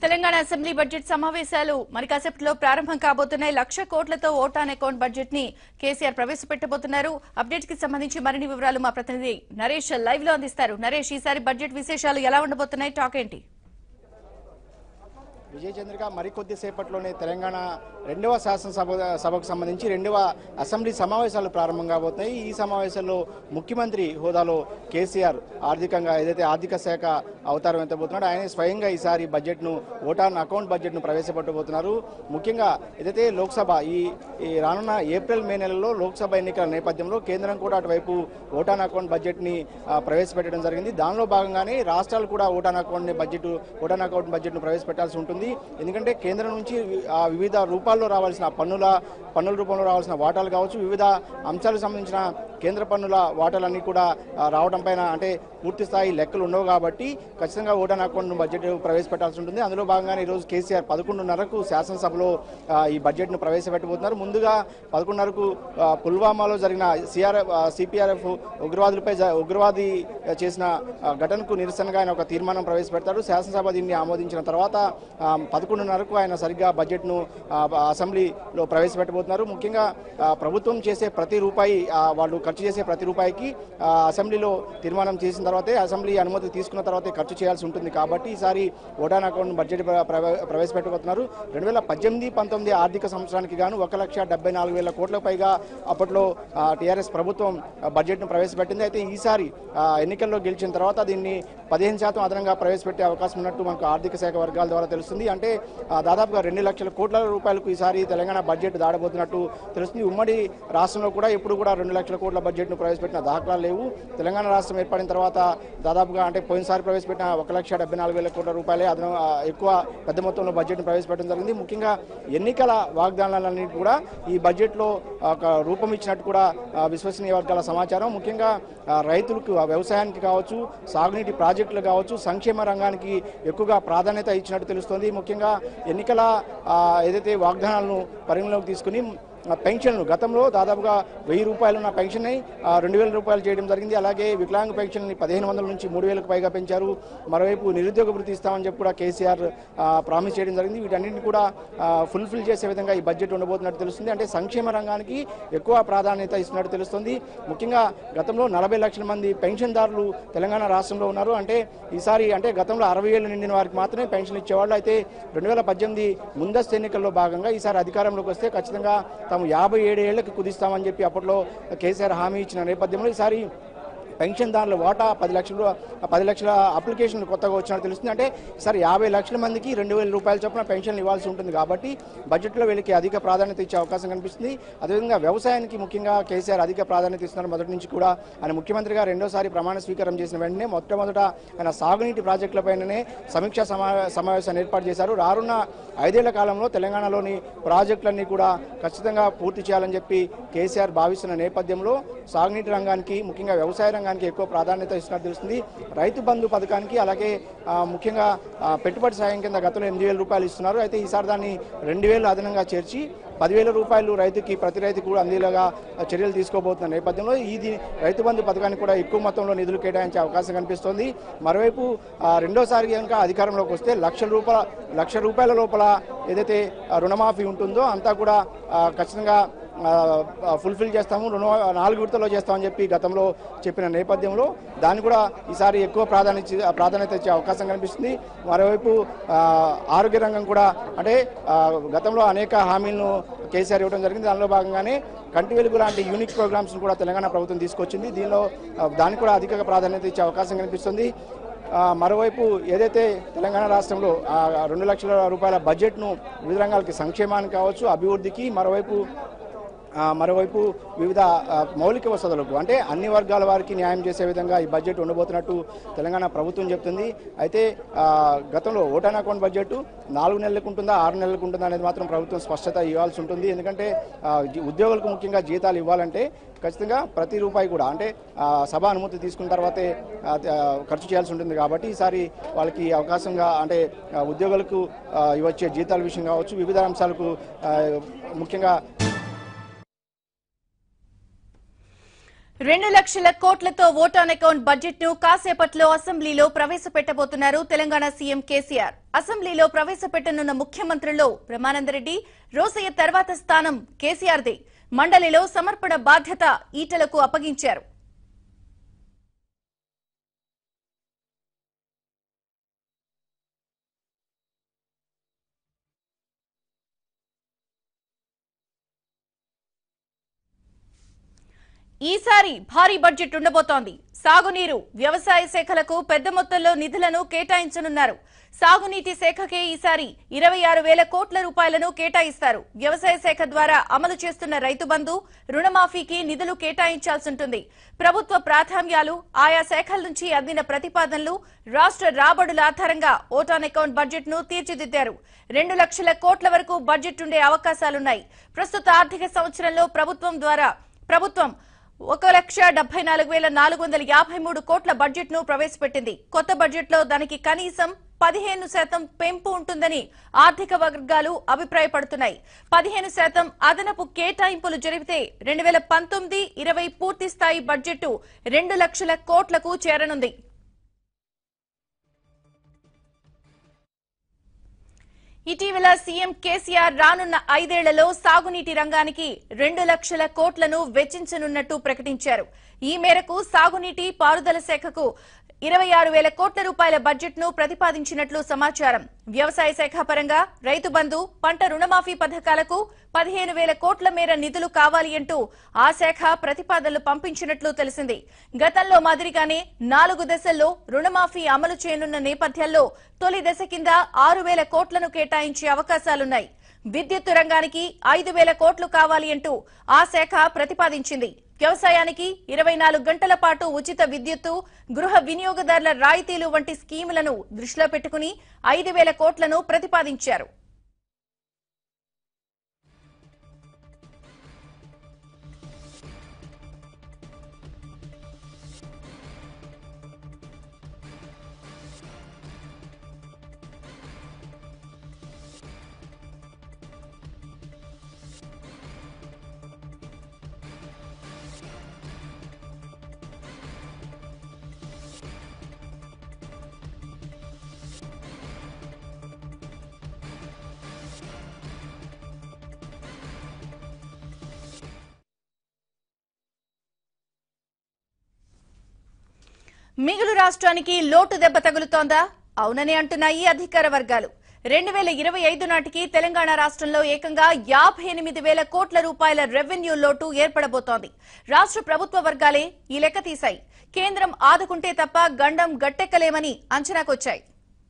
Telangana assembly budget సమావేశాలు మరి కాసేపట్లో ప్రారంభం కాబోతున్నాయి లక్ష కోట్లతో ఓటాన్ అకౌంట్ బడ్జెట్ ని కేసీఆర్ ప్రవేశపెట్టబోతున్నారు అప్డేట్స్ కి సంబంధించి మరిన్ని వివరాలు మా ప్రతినిధి నరేష్ లైవ్ లో అందిస్తారు నరేష్ ఈసారి బడ్జెట్ విశేషాలు ఎలా ఉండబోతున్నాయి టాక్ ఏంటి విజయ్ చంద్రిక మరికొద్ది సేపట్లోనే తెలంగాణ రెండవ శాసనసభ సభకు సంబంధించి రెండవ అసెంబ్లీ సమావేశాలు ప్రారంభం కాబోతున్నాయి ఈ సమావేశాల్లో ముఖ్యమంత్రి హోదాలో కేసీఆర్ ఆర్థికంగా ఏదైతే ఆర్థిక శాఖ అవతారం ఎత్తబోతున్నాడో ఆయన స్వయంగా ఈసారి బడ్జెట్ను ఓటాన్ అకౌంట్ బడ్జెట్ను ప్రవేశపెట్టబోతున్నారు ముఖ్యంగా ఏదైతే లోక్సభ ఈ ఈ రానున్న ఏప్రిల్ మే నెలలో లోక్సభ ఎన్నికల నేపథ్యంలో కేంద్రం కూడా అటువైపు ఓటాన్ అకౌంట్ బడ్జెట్ని ఆ, ప్రవేశపెట్టడం జరిగింది దానిలో భాగంగానే రాష్ట్రాలు కూడా vote on account budget vote on account బడ్జెట్ను ప్రవేశపెట్టాల్సి ఉంటుంది ఎందుకంటే కేంద్రం నుంచి ఆ వివిధ రూపాల్లో రావాల్సిన పన్నుల పన్నుల రూపంలో రావాల్సిన వాటాలు కావచ్చు వివిధ అంశాలకు సంబంధించిన కేంద్ర పన్నుల వాటాలన్నీ కూడా ఆ, రావడం పైన అంటే పూర్తి స్థాయి లెక్కలు ఉండవు కాబట్టి ఖచ్చితంగా ఓటాన్ అకౌంట్ బడ్జెట్ ప్రవేశపెట్టాల్సి ఉంటుంది అందులో భాగంగానే ఈరోజు కేసీఆర్ పదకొండున్నరకు శాసనసభలో ఆ, ఈ బడ్జెట్ను ప్రవేశపెట్టబోతున్నారు ముందుగా పదకొండున్నరకు ఆ, పుల్వామాలో జరిగిన సిఆర్ఎఫ్ సిపిఆర్ఎఫ్ ఉగ్రవాదులపై జ- ఉగ్రవాది చేసిన ఆ, ఘటనకు నిరసనగా ఆయన ఒక తీర్మానం ప్రవేశపెడతారు శాసనసభ దీన్ని ఆమోదించిన తర్వాత ఆ, పదకొండున్నరకు ఆయన సరిగ్గా బడ్జెట్ను ఆ, అసెంబ్లీలో ప్రవేశపెట్టబోతున్నారు ముఖ్యంగా ఆ, ప్రభుత్వం చేసే ప్రతి రూపాయి ఆ, వాళ్ళు ఖర్చు చేసే ప్రతి రూపాయికి ఆ, అసెంబ్లీలో తీర్మానం చేసిన తర్వాతే అసెంబ్లీ అనుమతి తీసుకున్న తర్వాతే ఖర్చు చేయాల్సి ఉంటుంది కాబట్టి ఈసారి ఓటాన్ అకౌంట్ బడ్జెట్ ప్ర- ప్రవే- ప్రవేశపెట్టబోతున్నారు రెండు వేల పద్దెనిమిది పంతొమ్మిది ఆర్థిక సంవత్సరానికి గాను ఒక లక్ష డెబ్బై నాలుగు వేల కోట్లకు పైగా అప్పట్లో టీఆర్ఎస్ ప్రభుత్వం ఆ, బడ్జెట్ను ప్రవేశపెట్టింది అయితే ఈసారి ఆ, ఎన్నికల్లో గెలిచిన తర్వాత దీన్ని పదిహేను శాతం అదనంగా ప్రవేశపెట్టే అవకాశం ఉన్నట్టు మనకు ఆర్థిక శాఖ వర్గాల ద్వారా తెలుస్తుంది అంటే ఆ, దాదాపుగా రెండు లక్షల కోట్ల రూపాయలకు ఈసారి తెలంగాణ బడ్జెట్ దాడబోతున్నట్టు తెలుస్తుంది ఉమ్మడి రాష్ట్రంలో కూడా ఎప్పుడు కూడా రెండు లక్షల కోట్ల బడ్జెట్ను ప్రవేశపెట్టిన దాఖలాలు లేవు తెలంగాణ రాష్ట్రం ఏర్పడిన తర్వాత దాదాపుగా అంటే పోయినసారి ప్రవేశపెట్టిన ఒక లక్ష డెబ్బై నాలుగు వేల కోట్ల రూపాయలే అదనం ఆ, ఎక్కువ పెద్ద మొత్తంలో బడ్జెట్ను ప్రవేశపెట్టడం జరిగింది ముఖ్యంగా ఎన్నికల వాగ్దానాలన్నీ కూడా ఈ బడ్జెట్లో ఒక రూపం ఇచ్చినట్టు కూడా ఆ, విశ్వసనీయ వర్గాల సమాచారం ముఖ్యంగా ఆ, రైతులకు ఆ, వ్యవసాయానికి కావచ్చు సాగునీటి ప్రాజెక్టులు కావచ్చు సంక్షేమ రంగానికి ఎక్కువగా ప్రాధాన్యత ఇచ్చినట్టు తెలుస్తోంది ముఖ్యంగా ఎన్నికల ఆ, ఏదైతే వాగ్దానాలను పరిగణలోకి తీసుకుని ఆ, పెన్షన్లు గతంలో దాదాపుగా వెయ్యి రూపాయలు ఉన్న పెన్షన్ రెండు వేల రూపాయలు చేయడం జరిగింది అలాగే వికలాంగ పెన్షన్ని పదిహేను వందల నుంచి మూడు వేలకు పైగా పెంచారు మరోవైపు నిరుద్యోగ వృత్తి ఇస్తామని చెప్పి కూడా కేసీఆర్ ఆ, ప్రామిస్ చేయడం జరిగింది వీటన్నింటిని కూడా ఆ, ఫుల్ఫిల్ చేసే విధంగా ఈ బడ్జెట్ ఉండబోతున్నట్టు తెలుస్తుంది అంటే సంక్షేమ రంగానికి ఎక్కువ ప్రాధాన్యత ఇస్తున్నట్టు తెలుస్తుంది ముఖ్యంగా గతంలో నలభై లక్షల మంది పెన్షన్దారులు తెలంగాణ రాష్ట్రంలో ఉన్నారు అంటే ఈసారి అంటే గతంలో అరవై ఏళ్ళు నిండిన వారికి మాత్రమే పెన్షన్ ఇచ్చేవాళ్ళు అయితే రెండు వేల పద్దెనిమిది ముందస్తు ఎన్నికల్లో భాగంగా ఈసారి అధికారంలోకి వస్తే ఖచ్చితంగా తాము యాభై ఏడు ఏళ్లకు కుదిస్తామని చెప్పి అప్పట్లో కేసీఆర్ హామీ ఇచ్చిన నేపథ్యంలో ఈసారి పెన్షన్దారుల వాటా పది లక్షలు పది లక్షల అప్లికేషన్లు కొత్తగా వచ్చినట్టు తెలుస్తుంది అంటే ఈసారి యాభై లక్షల మందికి రెండు వేల రూపాయల చొప్పున పెన్షన్లు ఇవ్వాల్సి ఉంటుంది కాబట్టి బడ్జెట్లో వీళ్ళకి అధిక ప్రాధాన్యత ఇచ్చే అవకాశం కనిపిస్తుంది అదేవిధంగా వ్యవసాయానికి ముఖ్యంగా కేసీఆర్ అధిక ప్రాధాన్యత ఇస్తున్నారు మొదటి నుంచి కూడా ఆయన ముఖ్యమంత్రిగా రెండోసారి ప్రమాణ స్వీకారం చేసిన వెంటనే మొట్టమొదట ఆయన సాగునీటి ప్రాజెక్టులపైననే సమీక్షా సమా సమావేశాన్ని ఏర్పాటు చేశారు రానున్న ఐదేళ్ల కాలంలో తెలంగాణలోని ప్రాజెక్టులన్నీ కూడా ఖచ్చితంగా పూర్తి చేయాలని చెప్పి కేసీఆర్ భావిస్తున్న నేపథ్యంలో సాగునీటి రంగానికి ముఖ్యంగా వ్యవసాయ రంగానికి ఎక్కువ ప్రాధాన్యత ఇస్తున్నట్టు తెలుస్తుంది రైతు బంధు పథకానికి అలాగే ఆ, ముఖ్యంగా ఆ, పెట్టుబడి సాయం కింద గతంలో ఎనిమిది వేల రూపాయలు ఇస్తున్నారు అయితే ఈసారి దాన్ని రెండు వేలు అదనంగా చేర్చి పదివేల రూపాయలు రైతుకి ప్రతి రైతుకు కూడా అందేలాగా చర్యలు తీసుకోబోతున్న నేపథ్యంలో ఇది రైతు బంధు పథకానికి కూడా ఎక్కువ మొత్తంలో నిధులు కేటాయించే అవకాశం కనిపిస్తోంది మరోవైపు ఆ, రెండోసారి కనుక అధికారంలోకి వస్తే లక్ష రూపాయల లక్ష రూపాయల లోపల ఏదైతే ఆ, రుణమాఫీ ఉంటుందో అంతా కూడా ఆ, ఖచ్చితంగా ఫుల్ఫిల్ చేస్తాము రుణ నాలుగు విడతలో చేస్తామని చెప్పి గతంలో చెప్పిన నేపథ్యంలో దాన్ని కూడా ఈసారి ఎక్కువ ప్రాధాన్యత ప్రాధాన్యత ఇచ్చే అవకాశం కనిపిస్తుంది మరోవైపు ఆ, ఆరోగ్య రంగం కూడా అంటే ఆ, గతంలో అనేక హామీలను కేసీఆర్ ఇవ్వడం జరిగింది దానిలో భాగంగానే కంటి వెలుగు లాంటి యూనిక్ ప్రోగ్రామ్స్ కూడా తెలంగాణ ప్రభుత్వం తీసుకొచ్చింది దీనిలో ఆ, దానికి కూడా అధిక ప్రాధాన్యత ఇచ్చే అవకాశం కనిపిస్తుంది ఆ, మరోవైపు ఏదైతే తెలంగాణ రాష్ట్రంలో ఆ, రెండు లక్షల రూపాయల బడ్జెట్ను వివిధ రంగాలకి సంక్షేమానికి కావచ్చు అభివృద్ధికి మరోవైపు ఆ, మరోవైపు వివిధ ఆ, మౌలిక వసతులకు అంటే అన్ని వర్గాల వారికి న్యాయం చేసే విధంగా ఈ బడ్జెట్ ఉండబోతున్నట్టు తెలంగాణ ప్రభుత్వం చెప్తుంది అయితే ఆ, గతంలో ఓటాన్ అకౌంట్ బడ్జెట్ నాలుగు నెలలకు ఉంటుందా ఆరు నెలలకు ఉంటుందా అనేది మాత్రం ప్రభుత్వం స్పష్టత ఇవ్వాల్సి ఉంటుంది ఎందుకంటే ఆ, జీ- ఉద్యోగులకు ముఖ్యంగా జీతాలు ఇవ్వాలంటే ఖచ్చితంగా ప్రతి రూపాయి కూడా అంటే ఆ, సభ అనుమతి తీసుకున్న తర్వాతే ఆ, ఆ, ఖర్చు చేయాల్సి ఉంటుంది కాబట్టి ఈసారి వాళ్ళకి అవకాశంగా అంటే ఆ, ఉద్యోగులకు ఆ, ఇవ్వచ్చే జీతాల విషయం కావచ్చు వివిధ అంశాలకు ఆ, ముఖ్యంగా రెండు లక్షల కోట్లతో ఓట్ ఆన్ అకౌంట్ బడ్జెట్ ను కాసేపట్లో అసెంబ్లీలో ప్రవేశపెట్టబోతున్నారు తెలంగాణ సీఎం కేసీఆర్ అసెంబ్లీలో ప్రవేశపెట్టనున్న ముఖ్యమంత్రుల్లో బ్రహ్మానందరెడ్డి రోసయ్య తర్వాత స్థానం కేసీఆర్దే మండలిలో సమర్పణ బాధ్యత ఈటలకు అప్పగించారు ఈసారి భారీ బడ్జెట్ ఉండబోతోంది సాగునీరు వ్యవసాయ శాఖలకు పెద్ద మొత్తంలో నిధులను కేటాయించనున్నారు సాగునీటి శాఖకే ఈసారి ఇరవై ఆరు వేల కోట్ల రూపాయలను కేటాయిస్తారు వ్యవసాయ శాఖ ద్వారా అమలు చేస్తున్న రైతు బంధు రుణమాఫీకి నిధులు కేటాయించాల్సి ఉంటుంది ప్రభుత్వ ప్రాధాన్యాలు ఆయా శాఖల నుంచి అందిన ప్రతిపాదనలు రాష్ట్ర రాబడుల ఆధారంగా ఓటాన్ అకౌంట్ బడ్జెట్ ను తీర్చిదిద్దారు రెండు లక్షల కోట్ల వరకు బడ్జెట్ ఉండే అవకాశాలున్నాయి ప్రస్తుత ఆర్థిక సంవత్సరంలో ప్రభుత్వం ద్వారా ప్రభుత్వం ఒక లక్ష డెబ్బై నాలుగు వేల నాలుగు వందల యాభై మూడు కోట్ల బడ్జెట్ ను ప్రవేశపెట్టింది కొత్త బడ్జెట్ లో దానికి కనీసం పదిహేను శాతం పెంపు ఉంటుందని ఆర్థిక వర్గాలు అభిప్రాయపడుతున్నాయి పదిహేను శాతం అదనపు కేటాయింపులు జరిగితే రెండు వేల పంతొమ్మిది ఇరవై పూర్తి స్థాయి బడ్జెట్ రెండు లక్షల కోట్లకు చేరనుంది ఇటీవల సీఎం కేసీఆర్ రానున్న ఐదేళ్లలో సాగునీటి రంగానికి రెండు లక్షల కోట్లను వెచ్చించనున్నట్టు ప్రకటించారు ఈ మేరకు సాగునీటి పారుదల శాఖకు ఇరవై ఆరు వేల కోట్ల రూపాయల బడ్జెట్ ను ప్రతిపాదించినట్లు సమాచారం వ్యవసాయ శాఖ పరంగా రైతు బంధు పంట రుణమాఫీ పథకాలకు పదిహేను వేల కోట్ల మేర నిధులు కావాలి అంటూ ఆ శాఖ ప్రతిపాదనలు పంపించినట్లు తెలిసింది గతంలో మాదిరిగానే నాలుగు దశల్లో రుణమాఫీ అమలు చేయనున్న నేపథ్యంలో తొలి దశ కింద ఆరు వేల కోట్లను కేటాయించే అవకాశాలున్నాయి విద్యుత్తు రంగానికి ఐదు వేల కోట్లు కావాలి అంటూ ఆ శాఖ ప్రతిపాదించింది వ్యవసాయానికి ఇరవై నాలుగు గంటల పాటు ఉచిత విద్యుత్తు గృహ వినియోగదారుల రాయితీలు వంటి స్కీములను దృష్టిలో పెట్టుకుని ఐదు వేల కోట్లను ప్రతిపాదించారు మిగులు రాష్ట్రానికి లోటు దెబ్బ తగులుతోందా అవునని అంటున్నాయి అధికార వర్గాలు రెండు వేల ఇరవై ఐదు నాటికి తెలంగాణ రాష్ట్రంలో ఏకంగా యాభై ఎనిమిది వేల కోట్ల రూపాయల రెవెన్యూ లోటు ఏర్పడబోతోంది రాష్ట్ర ప్రభుత్వ వర్గాలే ఈ లెక్క తీశాయి కేంద్రం ఆదుకుంటే తప్ప గండం గట్టెక్కలేమని అంచనాకొచ్చాయి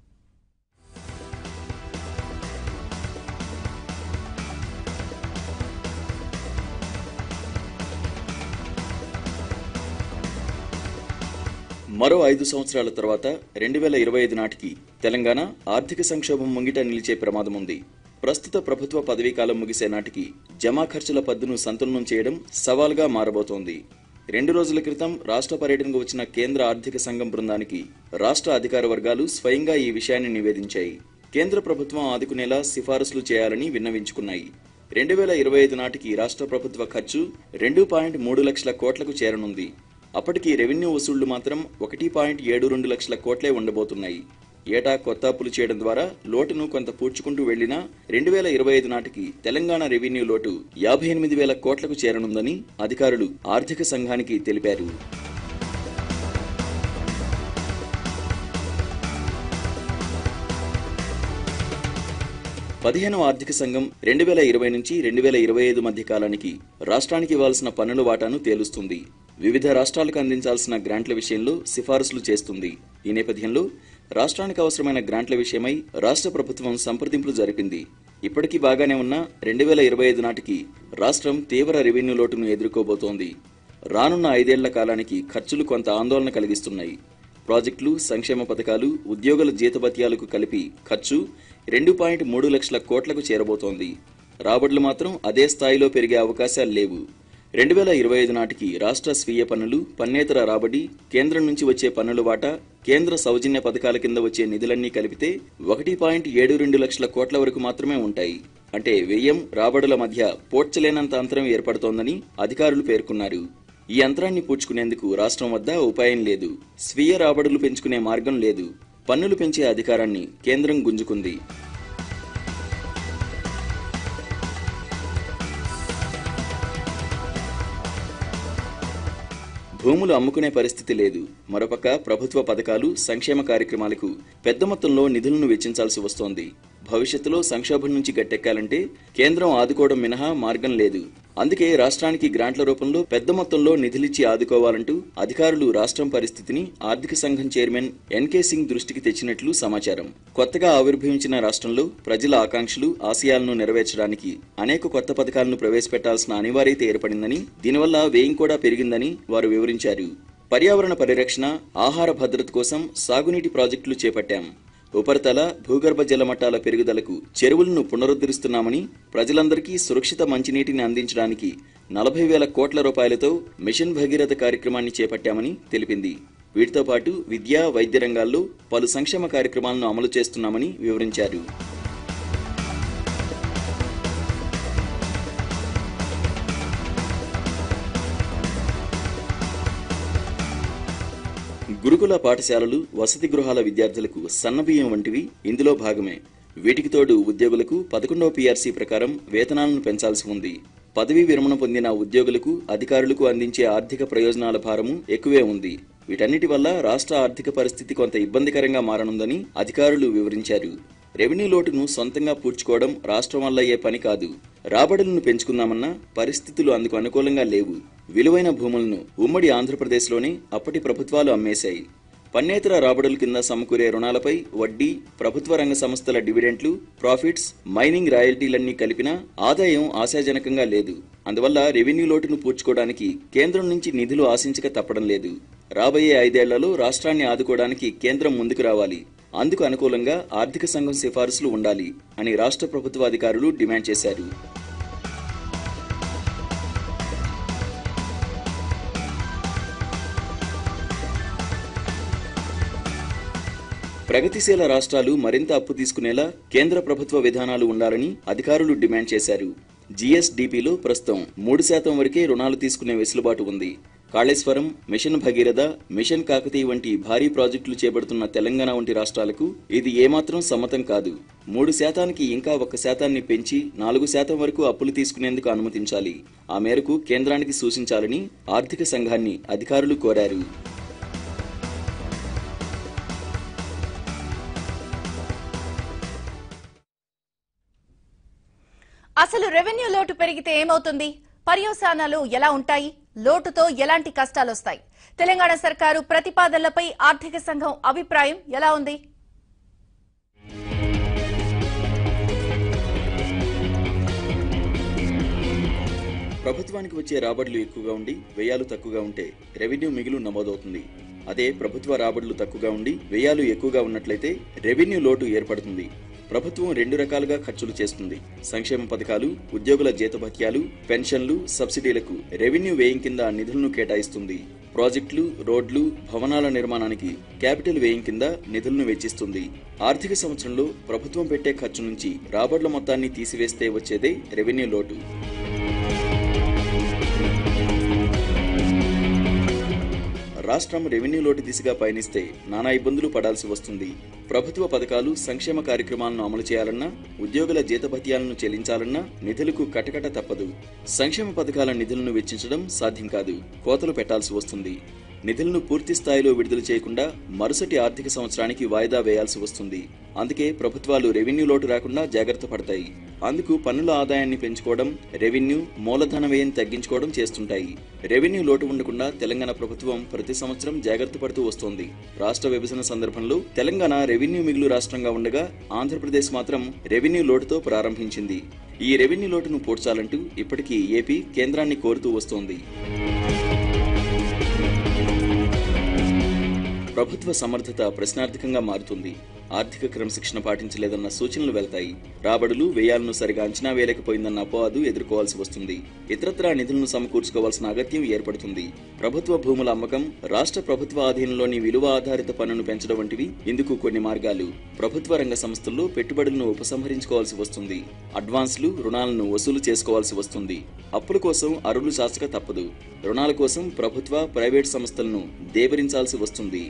మరో ఐదు సంవత్సరాల తర్వాత రెండు వేల ఇరవై ఐదు నాటికి తెలంగాణ ఆర్థిక సంక్షోభం ముంగిట నిలిచే ప్రమాదం ఉంది ప్రస్తుత ప్రభుత్వ పదవీకాలం ముగిసే నాటికి జమా ఖర్చుల పద్దును సంతులనం చేయడం సవాల్గా మారబోతోంది రెండు రోజుల క్రితం రాష్ట్ర పర్యటనకు వచ్చిన కేంద్ర ఆర్థిక సంఘం బృందానికి రాష్ట్ర అధికార వర్గాలు స్వయంగా ఈ విషయాన్ని నివేదించాయి కేంద్ర ప్రభుత్వం ఆదుకునేలా సిఫారసులు చేయాలని విన్నవించుకున్నాయి రెండు వేల ఇరవై ఐదు నాటికి రాష్ట్ర ప్రభుత్వ ఖర్చు రెండు పాయింట్ మూడు లక్షల కోట్లకు చేరనుంది అప్పటికి రెవెన్యూ వసూళ్లు మాత్రం ఒకటి పాయింట్ ఏడు రెండు లక్షల కోట్లే ఉండబోతున్నాయి ఏటా కొత్త అప్పులు చేయడం ద్వారా లోటును కొంత పూడ్చుకుంటూ వెళ్లినా రెండు వేల ఇరవై ఐదు నాటికి తెలంగాణ రెవెన్యూ లోటు యాభై ఎనిమిది వేల కోట్లకు చేరనుందని అధికారులు ఆర్థిక సంఘానికి తెలిపారు పదిహేనవ ఆర్థిక సంఘం రెండు వేల ఇరవై నుంచి రెండు వేల ఇరవై ఐదు మధ్య కాలానికి రాష్ట్రానికి ఇవ్వాల్సిన పన్నుల వాటాను తేలుస్తుంది వివిధ రాష్ట్రాలకు అందించాల్సిన గ్రాంట్ల విషయంలో సిఫారసులు చేస్తుంది ఈ నేపథ్యంలో రాష్ట్రానికి అవసరమైన గ్రాంట్ల విషయమై రాష్ట్ర ప్రభుత్వం సంప్రదింపులు జరిపింది ఇప్పటికీ బాగానే ఉన్న రెండు వేల ఇరవై ఐదు నాటికి రాష్ట్రం తీవ్ర రెవెన్యూ లోటును ఎదుర్కోబోతోంది రానున్న ఐదేళ్ల కాలానికి ఖర్చులు కొంత ఆందోళన కలిగిస్తున్నాయి ప్రాజెక్టులు సంక్షేమ పథకాలు ఉద్యోగుల జీతభత్యాలకు కలిపి ఖర్చు రెండు పాయింట్ మూడు లక్షల కోట్లకు చేరబోతోంది రాబడులు మాత్రం అదే స్థాయిలో పెరిగే అవకాశాలు లేవు రెండు వేల ఇరవై ఐదు నాటికి రాష్ట్ర స్వీయ పన్నులు పన్నేతర రాబడి కేంద్రం నుంచి వచ్చే పన్నుల వాటా కేంద్ర సౌజన్య పథకాల కింద వచ్చే నిధులన్నీ కలిపితే ఒకటి పాయింట్ ఏడు రెండు లక్షల కోట్ల వరకు మాత్రమే ఉంటాయి అంటే వ్యయం రాబడుల మధ్య పోడ్చలేనంత అంతరం ఏర్పడుతోందని అధికారులు పేర్కొన్నారు ఈ యంత్రాన్ని పూడ్చుకునేందుకు రాష్ట్రం వద్ద ఉపాయం లేదు స్వీయ రాబడులు పెంచుకునే మార్గం లేదు పన్నులు పెంచే అధికారాన్ని కేంద్రం గుంజుకుంది భూములు అమ్ముకునే పరిస్థితి లేదు మరోపక్క ప్రభుత్వ పథకాలు సంక్షేమ కార్యక్రమాలకు పెద్ద మొత్తంలో నిధులను వెచ్చించాల్సి వస్తోంది భవిష్యత్తులో సంక్షోభం నుంచి గట్టెక్కాలంటే కేంద్రం ఆదుకోవడం మినహా మార్గం లేదు అందుకే రాష్ట్రానికి గ్రాంట్ల రూపంలో పెద్ద మొత్తంలో నిధులిచ్చి ఆదుకోవాలంటూ అధికారులు రాష్ట్రం పరిస్థితిని ఆర్థిక సంఘం చైర్మన్ ఎన్కే సింగ్ దృష్టికి తెచ్చినట్లు సమాచారం కొత్తగా ఆవిర్భవించిన రాష్ట్రంలో ప్రజల ఆకాంక్షలు ఆశయాలను నెరవేర్చడానికి అనేక కొత్త పథకాలను ప్రవేశపెట్టాల్సిన అనివార్యత ఏర్పడిందని దీనివల్ల వ్యయం కూడా పెరిగిందని వారు వివరించారు పర్యావరణ పరిరక్షణ ఆహార భద్రత కోసం సాగునీటి ప్రాజెక్టులు చేపట్టాం ఉపరితల భూగర్భ జల మట్టాల పెరుగుదలకు చెరువులను పునరుద్ధరిస్తున్నామని ప్రజలందరికీ సురక్షిత మంచినీటిని అందించడానికి నలభై వేల కోట్ల రూపాయలతో మిషన్ భగీరథ కార్యక్రమాన్ని చేపట్టామని తెలిపింది వీటితో పాటు విద్యా వైద్య రంగాల్లో పలు సంక్షేమ కార్యక్రమాలను అమలు చేస్తున్నామని వివరించారు గురుకుల పాఠశాలలు వసతి గృహాల విద్యార్థులకు సన్నబియ్యం వంటివి ఇందులో భాగమే వీటికి తోడు ఉద్యోగులకు పదకొండవ పీఆర్సీ ప్రకారం వేతనాలను పెంచాల్సి ఉంది పదవీ విరమణ పొందిన ఉద్యోగులకు అధికారులకు అందించే ఆర్థిక ప్రయోజనాల భారము ఎక్కువే ఉంది వీటన్నిటి వల్ల రాష్ట్ర ఆర్థిక పరిస్థితి కొంత ఇబ్బందికరంగా మారనుందని అధికారులు వివరించారు రెవెన్యూ లోటును సొంతంగా పూడ్చుకోవడం రాష్ట్రం వల్ల అయ్యే పని కాదు రాబడులను పెంచుకుందామన్నా పరిస్థితులు అందుకు అనుకూలంగా లేవు విలువైన భూములను ఉమ్మడి ఆంధ్రప్రదేశ్లోనే అప్పటి ప్రభుత్వాలు అమ్మేశాయి పన్నేతర రాబడుల కింద సమకూరే రుణాలపై వడ్డీ ప్రభుత్వ రంగ సంస్థల డివిడెంట్లు ప్రాఫిట్స్ మైనింగ్ రాయల్టీలన్నీ కలిపినా ఆదాయం ఆశాజనకంగా లేదు అందువల్ల రెవెన్యూ లోటును పూడ్చుకోవడానికి కేంద్రం నుంచి నిధులు ఆశించక తప్పడం లేదు రాబోయే ఐదేళ్లలో రాష్ట్రాన్ని ఆదుకోవడానికి కేంద్రం ముందుకు రావాలి అందుకు అనుకూలంగా ఆర్థిక సంఘం సిఫారసులు ఉండాలి అని రాష్ట్ర ప్రభుత్వ అధికారులు డిమాండ్ చేశారు ప్రగతిశీల రాష్ట్రాలు మరింత అప్పు తీసుకునేలా కేంద్ర ప్రభుత్వ విధానాలు ఉండాలని అధికారులు డిమాండ్ చేశారు జీఎస్డీపీలో ప్రస్తుతం మూడు శాతం వరకే రుణాలు తీసుకునే వెసులుబాటు ఉంది కాళేశ్వరం మిషన్ భగీరథ మిషన్ కాకతీయ వంటి భారీ ప్రాజెక్టులు చేపడుతున్న తెలంగాణ వంటి రాష్ట్రాలకు ఇది ఏమాత్రం సమ్మతం కాదు మూడు శాతానికి ఇంకా ఒక శాతాన్ని పెంచి నాలుగు శాతం వరకు అప్పులు తీసుకునేందుకు అనుమతించాలి ఆ మేరకు కేంద్రానికి సూచించాలని ఆర్థిక సంఘాన్ని అధికారులు కోరారు అసలు రెవెన్యూ లోటు పెరిగితే ఏమవుతుంది పర్యవసానాలు ఎలా ఉంటాయి లోటుతో ఎలాంటి కష్టాలొస్తాయి తెలంగాణ సర్కారు ప్రతిపాదనలపై ఆర్థిక సంఘం అభిప్రాయం ఎలా ఉంది ప్రభుత్వానికి వచ్చే రాబడులు ఎక్కువగా ఉండి వ్యయాలు తక్కువగా ఉంటే రెవెన్యూ మిగులు నమోదవుతుంది అదే ప్రభుత్వ రాబడులు తక్కువగా ఉండి వ్యయాలు ఎక్కువగా ఉన్నట్లయితే రెవెన్యూ లోటు ఏర్పడుతుంది ప్రభుత్వం రెండు రకాలుగా ఖర్చులు చేస్తుంది సంక్షేమ పథకాలు ఉద్యోగుల జీతభత్యాలు పెన్షన్లు సబ్సిడీలకు రెవెన్యూ వ్యయం కింద నిధులను కేటాయిస్తుంది ప్రాజెక్టులు రోడ్లు భవనాల నిర్మాణానికి క్యాపిటల్ వ్యయం కింద నిధులను వెచ్చిస్తుంది ఆర్థిక సంవత్సరంలో ప్రభుత్వం పెట్టే ఖర్చు నుంచి రాబడుల మొత్తాన్ని తీసివేస్తే వచ్చేదే రెవెన్యూ లోటు రాష్ట్రం రెవెన్యూ లోటు దిశగా పయనిస్తే నానా ఇబ్బందులు పడాల్సి వస్తుంది ప్రభుత్వ పథకాలు సంక్షేమ కార్యక్రమాలను అమలు చేయాలన్నా ఉద్యోగుల జీతభత్యాలను చెల్లించాలన్నా నిధులకు కటకట తప్పదు సంక్షేమ పథకాల నిధులను వెచ్చించడం సాధ్యం కాదు కోతలు పెట్టాల్సి వస్తుంది నిధులను పూర్తి స్థాయిలో విడుదల చేయకుండా మరుసటి ఆర్థిక సంవత్సరానికి వాయిదా వేయాల్సి వస్తుంది అందుకే ప్రభుత్వాలు రెవెన్యూ లోటు రాకుండా జాగ్రత్త పడతాయి అందుకు పన్నుల ఆదాయాన్ని పెంచుకోవడం రెవెన్యూ మూలధన వ్యయం తగ్గించుకోవడం చేస్తుంటాయి రెవెన్యూ లోటు ఉండకుండా తెలంగాణ ప్రభుత్వం ప్రతి సంవత్సరం జాగ్రత్త పడుతూ వస్తోంది రాష్ట్ర విభజన సందర్భంలో తెలంగాణ రెవెన్యూ మిగులు రాష్ట్రంగా ఉండగా ఆంధ్రప్రదేశ్ మాత్రం రెవెన్యూ లోటుతో ప్రారంభించింది ఈ రెవెన్యూ లోటును పూడ్చాలంటూ ఇప్పటికీ ఏపీ కేంద్రాన్ని కోరుతూ వస్తోంది ప్రభుత్వ సమర్థత ప్రశ్నార్థకంగా మారుతుంది ఆర్థిక క్రమశిక్షణ పాటించలేదన్న సూచనలు వెళ్తాయి రాబడులు వ్యయాలను సరిగా అంచనా వేయలేకపోయిందన్న అపవాదు ఎదుర్కోవాల్సి వస్తుంది ఇతరత్రా నిధులను సమకూర్చుకోవాల్సిన అగత్యం ఏర్పడుతుంది ప్రభుత్వ భూముల అమ్మకం రాష్ట్ర ప్రభుత్వ ఆధీనంలోని విలువ ఆధారిత పన్నును పెంచడం వంటివి ఇందుకు కొన్ని మార్గాలు ప్రభుత్వ రంగ సంస్థల్లో పెట్టుబడులను ఉపసంహరించుకోవాల్సి వస్తుంది అడ్వాన్స్లు రుణాలను వసూలు చేసుకోవాల్సి వస్తుంది అప్పుల కోసం అరువులు చాచక తప్పదు రుణాల కోసం ప్రభుత్వ ప్రైవేట్ సంస్థలను దేవరించాల్సి వస్తుంది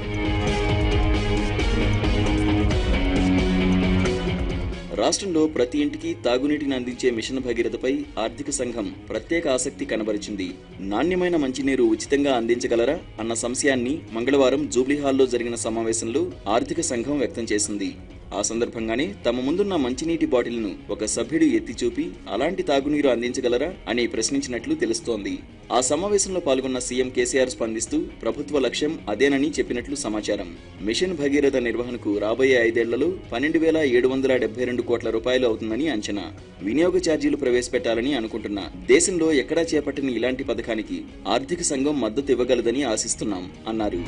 రాష్ట్రంలో ప్రతి ఇంటికి తాగునీటిని అందించే మిషన్ భగీరథపై ఆర్థిక సంఘం ప్రత్యేక ఆసక్తి కనబరిచింది నాణ్యమైన మంచినీరు ఉచితంగా అందించగలరా అన్న సంశయాన్ని మంగళవారం జూబ్లీహాల్లో జరిగిన సమావేశంలో ఆర్థిక సంఘం వ్యక్తం చేసింది ఆ సందర్భంగానే తమ ముందున్న మంచినీటి బాటిల్ను ఒక సభ్యుడు ఎత్తి చూపి అలాంటి తాగునీరు అందించగలరా అని ప్రశ్నించినట్లు తెలుస్తోంది ఆ సమావేశంలో పాల్గొన్న సీఎం కేసీఆర్ స్పందిస్తూ ప్రభుత్వ లక్ష్యం అదేనని చెప్పినట్లు సమాచారం మిషన్ భగీరథ నిర్వహణకు రాబోయే ఐదేళ్లలో పన్నెండు వేల ఏడు వందల డెబ్బై రెండు కోట్ల రూపాయలు అవుతుందని అంచనా వినియోగ ఛార్జీలు ప్రవేశపెట్టాలని అనుకుంటున్నా దేశంలో ఎక్కడా చేపట్టిన ఇలాంటి పథకానికి ఆర్థిక సంఘం మద్దతు ఇవ్వగలదని ఆశిస్తున్నాం అన్నారు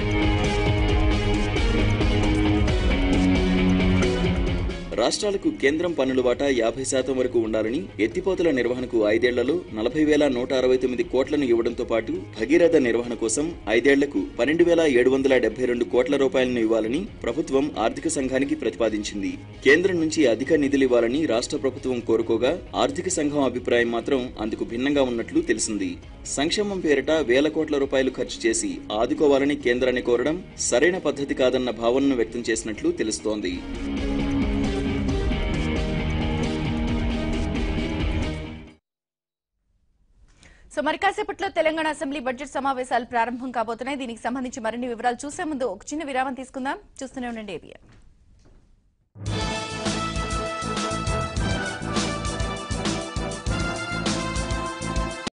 రాష్ట్రాలకు కేంద్రం పన్నుల వాటా యాభై శాతం వరకు ఉండాలని ఎత్తిపోతల నిర్వహణకు ఐదేళ్లలో నలభై వేల నూట అరవై తొమ్మిది కోట్లను ఇవ్వడంతో పాటు భగీరథ నిర్వహణ కోసం ఐదేళ్లకు పన్నెండు వేల ఏడు వందల డెబ్బై రెండు కోట్ల రూపాయలను ఇవ్వాలని ప్రభుత్వం ఆర్థిక సంఘానికి ప్రతిపాదించింది కేంద్రం నుంచి అధిక నిధులు ఇవ్వాలని రాష్ట్ర ప్రభుత్వం కోరుకోగా ఆర్థిక సంఘం అభిప్రాయం మాత్రం అందుకు భిన్నంగా ఉన్నట్లు తెలిసింది సంక్షేమం పేరిట వేల కోట్ల రూపాయలు ఖర్చు చేసి ఆదుకోవాలని కేంద్రాన్ని కోరడం సరైన పద్ధతి కాదన్న భావనను వ్యక్తం చేసినట్లు తెలుస్తోంది సో మరి కాసేపట్లో తెలంగాణ అసెంబ్లీ బడ్జెట్ సమావేశాలు ప్రారంభం కాబోతున్నాయి దీనికి సంబంధించి మరిన్ని వివరాలు చూసే ముందు ఒక చిన్న విరామం తీసుకుందాం చూస్తూనే ఉండండి ఏబిఎన్